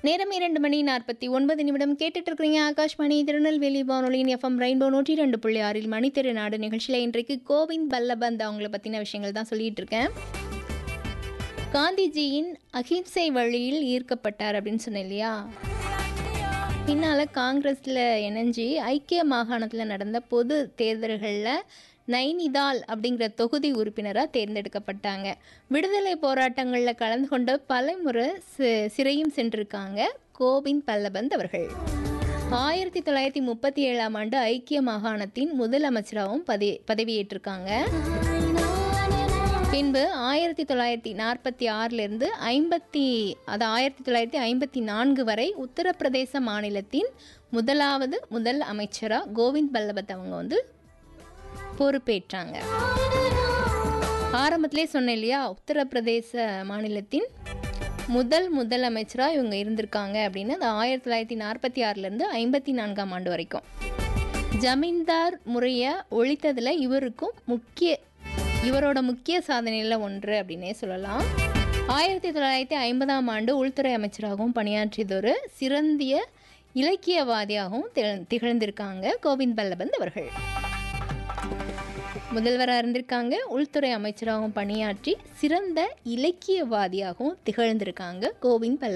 நேரம் இரண்டு மணி நாற்பத்தி ஒன்பது நிமிடம் கேட்டுட்டு இருக்கிறீங்க ஆகாஷ்வாணி திருநெல்வேலி வானொலியின் எஃப்எம் ரெயின்போ நூற்றி ரெண்டு புள்ளி ஆறில் மணித்திரு நாடு நிகழ்ச்சியில் இன்றைக்கு கோவிந்த் பல்லபந்த் அவங்கள பற்றின விஷயங்கள் தான் சொல்லிட்டு இருக்கேன் காந்திஜியின் அகிம்சை வழியில் ஈர்க்கப்பட்டார் அப்படின்னு சொன்னேன் இல்லையா பின்னால் காங்கிரஸில் இணைஞ்சு ஐக்கிய மாகாணத்தில் நடந்த பொது தேர்தல்களில் நைனிதால் அப்படிங்கிற தொகுதி உறுப்பினராக தேர்ந்தெடுக்கப்பட்டாங்க விடுதலை போராட்டங்களில் கலந்து கொண்ட பலமுறை சி சிறையும் சென்றிருக்காங்க கோவிந்த் பல்லபந்த் அவர்கள் ஆயிரத்தி தொள்ளாயிரத்தி முப்பத்தி ஏழாம் ஆண்டு ஐக்கிய மாகாணத்தின் முதலமைச்சராகவும் பதவி பதவியேற்றிருக்காங்க பின்பு ஆயிரத்தி தொள்ளாயிரத்தி நாற்பத்தி ஆறிலிருந்து ஐம்பத்தி அது ஆயிரத்தி தொள்ளாயிரத்தி ஐம்பத்தி நான்கு வரை உத்தரப்பிரதேச மாநிலத்தின் முதலாவது முதல் அமைச்சராக கோவிந்த் பல்லபத் அவங்க வந்து பொறுப்பேற்றாங்க ஆரம்பத்திலே சொன்னேன் இல்லையா உத்தரப்பிரதேச மாநிலத்தின் முதல் முதலமைச்சராக இவங்க இருந்திருக்காங்க அப்படின்னு அது ஆயிரத்தி தொள்ளாயிரத்தி நாற்பத்தி ஆறுலேருந்து ஐம்பத்தி நான்காம் ஆண்டு வரைக்கும் ஜமீன்தார் முறையை ஒழித்ததில் இவருக்கும் முக்கிய இவரோட முக்கிய சாதனையில் ஒன்று அப்படின்னே சொல்லலாம் ஆயிரத்தி தொள்ளாயிரத்தி ஐம்பதாம் ஆண்டு உள்துறை அமைச்சராகவும் பணியாற்றியதொரு சிறந்திய இலக்கியவாதியாகவும் திகழ் திகழ்ந்திருக்காங்க கோவிந்த் பல்லபந்த் அவர்கள் முதல்வராக இருந்திருக்காங்க உள்துறை அமைச்சராகவும் பணியாற்றி சிறந்த இலக்கியவாதியாகவும் திகழ்ந்திருக்காங்க கோவிந்த் பல்லபந்த்